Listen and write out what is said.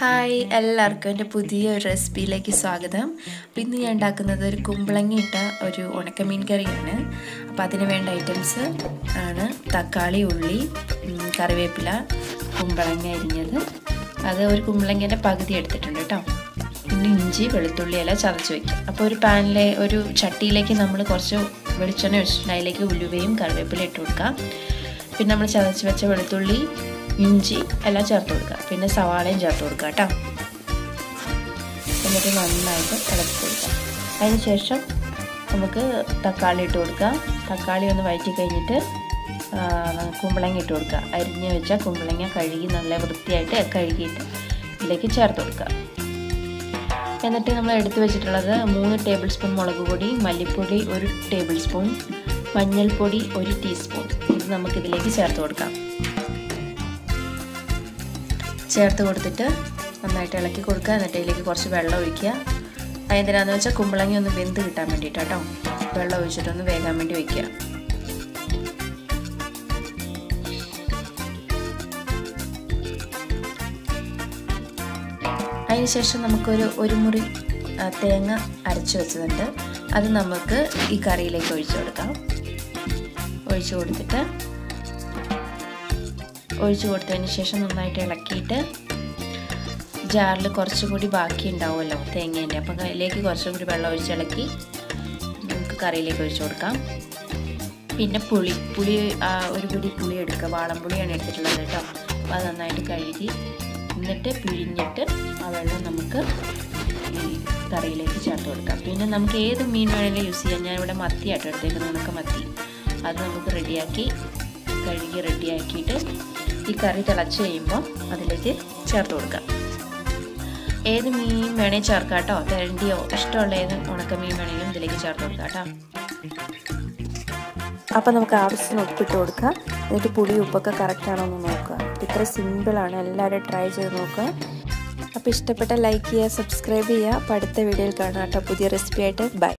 hi എല്ലാവർക്കും എൻ്റെ പുതിയ ഒരു റെസിപ്പിയിലേക്ക് സ്വാഗതം അപ്പോൾ ഇന്ന് ഞാൻ ഉണ്ടാക്കുന്നത് ഒരു കുമ്പളങ്ങ ഇട്ട ഒരു ഉണക്കമീൻ കറിയാണ് അപ്പോൾ അതിന് വേണ്ട ഐറ്റംസ് ആണ് തക്കാളി ഉള്ളി ഉം, കറിവേപ്പില കുമ്പളങ്ങ അരിഞ്ഞത് അത് ഒരു കുമ്പളങ്ങേൻ്റെ പകുതി എടുത്തിട്ടുണ്ട് കേട്ടോ പിന്നെ ഇഞ്ചി വെളുത്തുള്ളി എല്ലാം ചതച്ച് വയ്ക്കും അപ്പോൾ ഒരു പാനിലെ ഒരു ചട്ടിയിലേക്ക് നമ്മൾ കുറച്ച് വെളിച്ചെണ്ണ ഒഴിച്ചിട്ടുണ്ട് അതിലേക്ക് ഉലുവയും കറിവേപ്പില ഇട്ട് കൊടുക്കാം പിന്നെ നമ്മൾ ചതച്ച് വെച്ച വെളുത്തുള്ളി ഇഞ്ചി എല്ലാം ചേർത്ത് കൊടുക്കുക പിന്നെ സവാളയും ചേർത്ത് കൊടുക്കുക കേട്ടോ എന്നിട്ട് നന്നായിട്ട് ഇളക്കി കൊടുക്കുക അതിന് ശേഷം നമുക്ക് തക്കാളി ഇട്ട് കൊടുക്കുക തക്കാളി ഒന്ന് വഴറ്റി കഴിഞ്ഞിട്ട് ആ, കുമ്പളങ്ങ ഇട്ട് കൊടുക്കുക അരിഞ്ഞ് വെച്ച കുമ്പളങ്ങ കഴുകി നല്ല വൃത്തിയായിട്ട് കഴുകിയിട്ട് ഇതിലേക്ക് ചേർത്ത് കൊടുക്കുക എന്നിട്ട് നമ്മൾ എടുത്തു വെച്ചിട്ടുള്ളത് മൂന്ന് ടേബിൾ സ്പൂൺ മുളക് പൊടി മല്ലിപ്പൊടി ഒരു ടേബിൾ സ്പൂൺ മഞ്ഞൾപ്പൊടി ഒരു ടീസ്പൂൺ ഇത് നമുക്കിതിലേക്ക് ചേർത്ത് കൊടുക്കാം ചേർത്ത് കൊടുത്തിട്ട് നന്നായിട്ട് ഇളക്കി കൊടുക്കുക എന്നിട്ട് ഇതിലേക്ക് കുറച്ച് വെള്ളം ഒഴിക്കുക അതെന്തിനാന്ന് വെച്ചാൽ കുമ്പളങ്ങി ഒന്ന് വെന്ത് കിട്ടാൻ വേണ്ടിയിട്ട് കേട്ടോ വെള്ളം ഒഴിച്ചിട്ടൊന്ന് വേകാൻ വേണ്ടി വയ്ക്കുക അതിനുശേഷം നമുക്കൊരു ഒരു മുറി ആ, തേങ്ങ അരച്ച് വെച്ചതുണ്ട് അത് നമുക്ക് ഈ കറിയിലേക്ക് ഒഴിച്ചു കൊടുക്കാം ഒഴിച്ചു കൊടുത്തിട്ട് ഒഴിച്ചു കൊടുത്തതിന് ശേഷം നന്നായിട്ട് ഇളക്കിയിട്ട് ജാറിൽ കുറച്ചും കൂടി ബാക്കി ഉണ്ടാവുമല്ലോ തേങ്ങേൻ്റെ അപ്പം അതിലേക്ക് കുറച്ചും കൂടി വെള്ളം ഒഴിച്ച് ഇളക്കി നമുക്ക് കറിയിലേക്ക് ഒഴിച്ചു കൊടുക്കാം പിന്നെ പുളി പുളി ആ, ഒരു പിടി പുളി എടുക്കുക വാളംപുളിയാണ് എടുത്തിട്ടുള്ളത് കേട്ടോ അപ്പോൾ അത് നന്നായിട്ട് കഴുകി എന്നിട്ട് പിഴിഞ്ഞിട്ട് ആ വെള്ളം നമുക്ക് ഈ കറിയിലേക്ക് ചേർത്ത് കൊടുക്കാം പിന്നെ നമുക്ക് ഏത് മീൻ വേണമെങ്കിലും യൂസ് ചെയ്യാം ഞാനിവിടെ മത്തിയാട്ടോ എടുത്തേക്കുന്നത് ഉണക്ക മത്തി അത് നമുക്ക് റെഡിയാക്കി കഴുകി റെഡിയാക്കിയിട്ട് ഈ കറി തിളച്ച് കഴിയുമ്പോൾ അതിലേക്ക് ചേർത്ത് കൊടുക്കാം ഏത് മീൻ വേണേൽ ചേർക്കാം കേട്ടോ തെരണ്ടിയോ ഇഷ്ടമുള്ള ഏത് ഉണക്ക മീൻ വേണമെങ്കിലും ഇതിലേക്ക് ചേർത്ത് കൊടുക്കാം കേട്ടോ അപ്പോൾ നമുക്ക് ആവശ്യത്തിന് ഉപ്പിട്ട് കൊടുക്കുക എന്നിട്ട് പുളി ഉപ്പൊക്കെ കറക്റ്റ് ആണോ എന്ന് നോക്കുക ഇത്ര സിമ്പിളാണ് എല്ലാവരും ട്രൈ ചെയ്ത് നോക്കുക അപ്പോൾ ഇഷ്ടപ്പെട്ട ലൈക്ക് ചെയ്യുക സബ്സ്ക്രൈബ് ചെയ്യുക അപ്പോൾ അടുത്ത വീഡിയോയിൽ കാണാം കേട്ടോ പുതിയ റെസിപ്പി ആയിട്ട് ബൈ